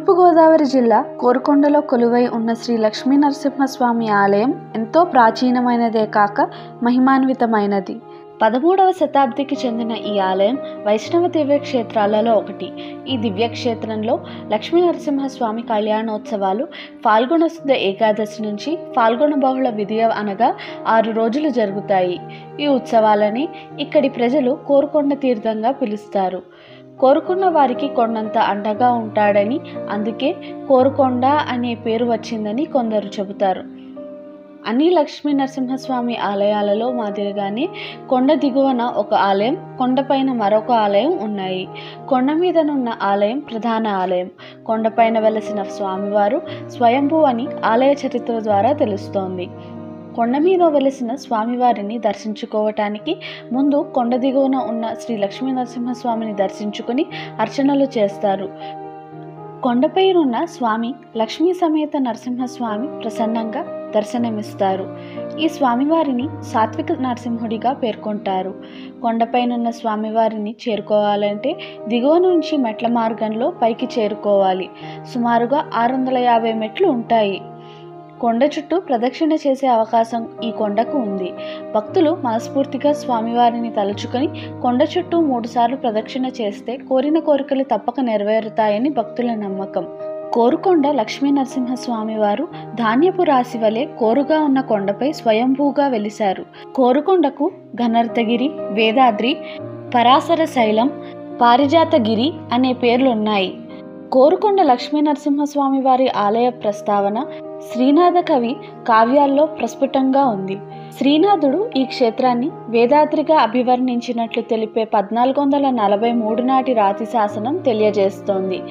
తూర్పుగోదావరి జిల్లా కోరుకొండలో కొలువై ఉన్న శ్రీ లక్ష్మీ నరసింహస్వామి ఆలయం ఎంతో ప్రాచీనమైనదే కాక మహిమాన్వితమైనది పదమూడవ శతాబ్దికి చెందిన ఈ ఆలయం వైష్ణవ దివ్య క్షేత్రాలలో ఒకటి ఈ దివ్య క్షేత్రంలో లక్ష్మీ నరసింహస్వామి కళ్యాణోత్సవాలు ఫాల్గుణ శుద్ధ ఏకాదశి నుంచి ఫాల్గుణ బహుళ విధియ అనగా ఆరు రోజులు జరుగుతాయి ఈ ఉత్సవాలని ఇక్కడి ప్రజలు కోరుకొండ తీర్థంగా పిలుస్తారు కోరుకున్న వారికి కొండంత అండగా ఉంటాడని అందుకే కోరుకొండ అనే పేరు వచ్చిందని కొందరు చెబుతారు అన్ని లక్ష్మీ నరసింహస్వామి ఆలయాలలో మాదిరిగానే కొండ దిగువన ఒక ఆలయం కొండపైన మరొక ఆలయం ఉన్నాయి కొండ మీదనున్న ఆలయం ప్రధాన ఆలయం కొండపైన వెలసిన స్వామివారు స్వయంభూ అని ఆలయ చరిత్ర ద్వారా తెలుస్తోంది కొండ మీద వెలిసిన స్వామివారిని దర్శించుకోవటానికి ముందు కొండ దిగువన ఉన్న శ్రీ లక్ష్మీ నరసింహస్వామిని దర్శించుకుని అర్చనలు చేస్తారు కొండపైనున్న స్వామి లక్ష్మీ సమేత నరసింహస్వామి ప్రసన్నంగా దర్శనమిస్తారు ఈ స్వామివారిని సాత్విక నరసింహుడిగా పేర్కొంటారు కొండపైనున్న స్వామివారిని చేరుకోవాలంటే దిగువ నుంచి మెట్ల మార్గంలో పైకి చేరుకోవాలి సుమారుగా ఆరు వందల యాభై మెట్లు ఉంటాయి కొండ చుట్టూ ప్రదక్షిణ చేసే అవకాశం ఈ కొండకు ఉంది భక్తులు మనస్ఫూర్తిగా స్వామివారిని తలుచుకొని కొండ చుట్టూ మూడుసార్లు ప్రదక్షిణ చేస్తే కోరిన కోరికలు తప్పక నెరవేరుతాయని భక్తుల నమ్మకం కోరుకొండ లక్ష్మీ నరసింహస్వామి వారు ధాన్యపు రాశి వలె కోరుగా ఉన్న కొండపై స్వయంభూగా వెలిశారు కోరుకొండకు ఘనర్తగిరి వేదాద్రి పరాశర శైలం పారిజాతగిరి అనే పేర్లున్నాయి కోరుకొండ లక్ష్మీ నరసింహస్వామి వారి ఆలయ ప్రస్తావన శ్రీనాథ కవి కావ్యాల్లో ప్రస్ఫుటంగా ఉంది శ్రీనాథుడు ఈ క్షేత్రాన్ని వేదాద్రిగా అభివర్ణించినట్లు తెలిపే పద్నాలుగు వందల నలభై మూడు నాటి రాతి శాసనం తెలియజేస్తోంది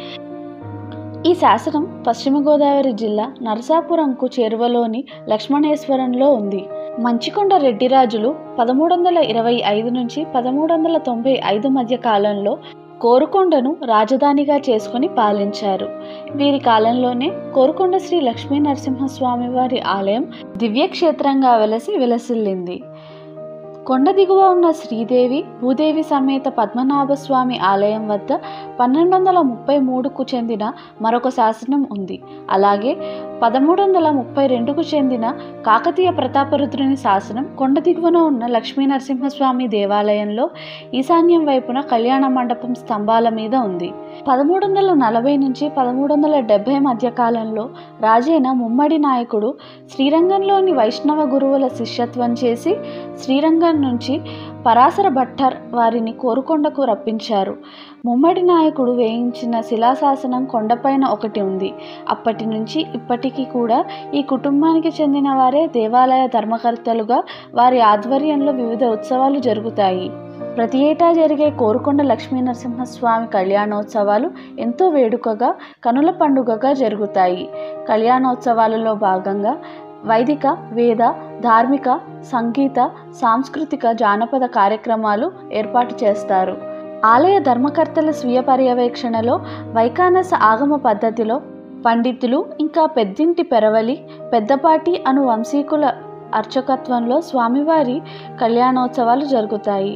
ఈ శాసనం పశ్చిమ గోదావరి జిల్లా నరసాపురంకు చేరువలోని లక్ష్మణేశ్వరంలో ఉంది మంచికొండ రెడ్డిరాజులు పదమూడు వందల ఇరవై ఐదు నుంచి పదమూడు వందల తొంభై ఐదు మధ్య కాలంలో కోరుకొండను రాజధానిగా చేసుకుని పాలించారు వీరి కాలంలోనే కోరుకొండ శ్రీ లక్ష్మీ నరసింహస్వామి వారి ఆలయం దివ్యక్షేత్రంగా వెలసి విలసిల్లింది కొండ దిగువ ఉన్న శ్రీదేవి భూదేవి సమేత పద్మనాభస్వామి ఆలయం వద్ద పన్నెండు వందల ముప్పై మూడుకు చెందిన మరొక శాసనం ఉంది అలాగే పదమూడు వందల ముప్పై రెండుకు చెందిన కాకతీయ ప్రతాపరుద్రుని శాసనం కొండ దిగువన ఉన్న లక్ష్మీ నరసింహస్వామి దేవాలయంలో ఈశాన్యం వైపున కళ్యాణ మండపం స్తంభాల మీద ఉంది పదమూడు వందల నలభై నుంచి పదమూడు వందల డెబ్బై మధ్య కాలంలో రాజైన ముమ్మడి నాయకుడు శ్రీరంగంలోని వైష్ణవ గురువుల శిష్యత్వం చేసి శ్రీరంగం నుంచి పరాశర భట్టర్ వారిని కోరుకొండకు రప్పించారు ముమ్మడి నాయకుడు వేయించిన శిలాశాసనం కొండపైన ఒకటి ఉంది అప్పటి నుంచి ఇప్పటికీ కూడా ఈ కుటుంబానికి చెందిన వారే దేవాలయ ధర్మకర్తలుగా వారి ఆధ్వర్యంలో వివిధ ఉత్సవాలు జరుగుతాయి ప్రతి ఏటా జరిగే కోరుకొండ లక్ష్మీ నరసింహస్వామి కళ్యాణోత్సవాలు ఎంతో వేడుకగా కనుల పండుగగా జరుగుతాయి కళ్యాణోత్సవాలలో భాగంగా వైదిక వేద ధార్మిక సంగీత సాంస్కృతిక జానపద కార్యక్రమాలు ఏర్పాటు చేస్తారు ఆలయ ధర్మకర్తల స్వీయ పర్యవేక్షణలో వైకానస ఆగమ పద్ధతిలో పండితులు ఇంకా పెద్దింటి పెరవలి పెద్దపాటి అను వంశీకుల అర్చకత్వంలో స్వామివారి కళ్యాణోత్సవాలు జరుగుతాయి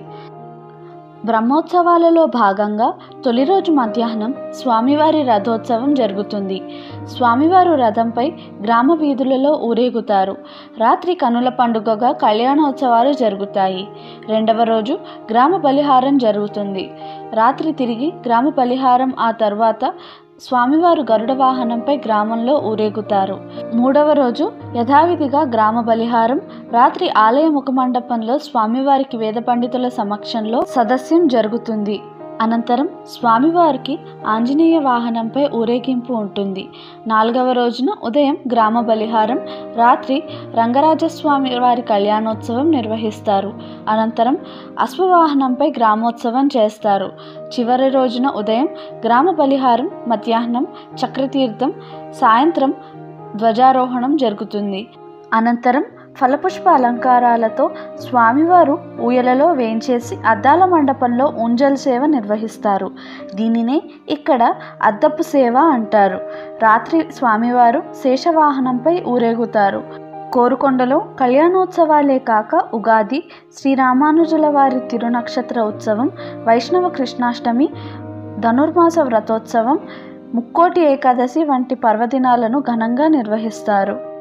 బ్రహ్మోత్సవాలలో భాగంగా తొలి రోజు మధ్యాహ్నం స్వామివారి రథోత్సవం జరుగుతుంది స్వామివారు రథంపై గ్రామ వీధులలో ఊరేగుతారు రాత్రి కనుల పండుగగా కళ్యాణోత్సవాలు జరుగుతాయి రెండవ రోజు గ్రామ బలిహారం జరుగుతుంది రాత్రి తిరిగి గ్రామ బలిహారం ఆ తర్వాత స్వామివారు గరుడ వాహనంపై గ్రామంలో ఊరేగుతారు మూడవ రోజు యథావిధిగా గ్రామ బలిహారం రాత్రి ఆలయ ముఖమండపంలో స్వామివారికి వేద పండితుల సమక్షంలో సదస్యం జరుగుతుంది అనంతరం స్వామివారికి ఆంజనేయ వాహనంపై ఊరేగింపు ఉంటుంది నాలుగవ రోజున ఉదయం గ్రామ బలిహారం రాత్రి రంగరాజస్వామి వారి కళ్యాణోత్సవం నిర్వహిస్తారు అనంతరం అశ్వవాహనంపై గ్రామోత్సవం చేస్తారు చివరి రోజున ఉదయం గ్రామ బలిహారం మధ్యాహ్నం చక్రతీర్థం సాయంత్రం ధ్వజారోహణం జరుగుతుంది అనంతరం ఫలపుష్ప అలంకారాలతో స్వామివారు ఊయలలో వేయించేసి అద్దాల మండపంలో ఉంజల్ సేవ నిర్వహిస్తారు దీనినే ఇక్కడ అద్దపు సేవ అంటారు రాత్రి స్వామివారు శేషవాహనంపై ఊరేగుతారు కోరుకొండలో కళ్యాణోత్సవాలే కాక ఉగాది శ్రీరామానుజుల వారి తిరునక్షత్ర ఉత్సవం వైష్ణవ కృష్ణాష్టమి ధనుర్మాస వ్రతోత్సవం ముక్కోటి ఏకాదశి వంటి పర్వదినాలను ఘనంగా నిర్వహిస్తారు